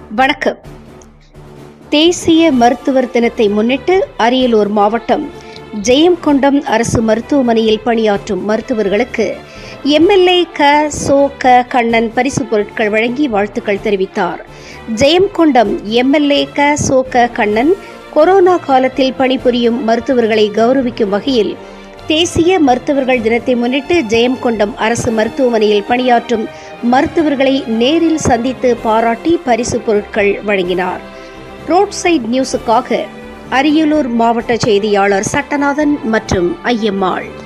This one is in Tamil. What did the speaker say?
வணக்கம் தேசிய மருத்துவர் தினத்தை முன்னிட்டு அரியலூர் மாவட்டம் ஜெயங்கொண்டம் அரசு மருத்துவமனையில் பணியாற்றும் மருத்துவர்களுக்கு எம்எல்ஏ க சோ க கண்ணன் பரிசு பொருட்கள் வழங்கி வாழ்த்துக்கள் தெரிவித்தார் ஜெயங்கொண்டம் எம்எல்ஏ க சோ க கண்ணன் கொரோனா காலத்தில் பணிபுரியும் மருத்துவர்களை கௌரவிக்கும் வகையில் தேசிய மருத்துவர்கள் தினத்தை முன்னிட்டு ஜெயங்கொண்டம் அரசு மருத்துவமனையில் பணியாற்றும் மருத்துவர்களை நேரில் சந்தித்து பாராட்டி பரிசு பொருட்கள் வழங்கினார் ரோட் சைட் நியூஸுக்காக அரியலூர் மாவட்ட செய்தியாளர் சட்டநாதன் மற்றும் ஐயம்மாள்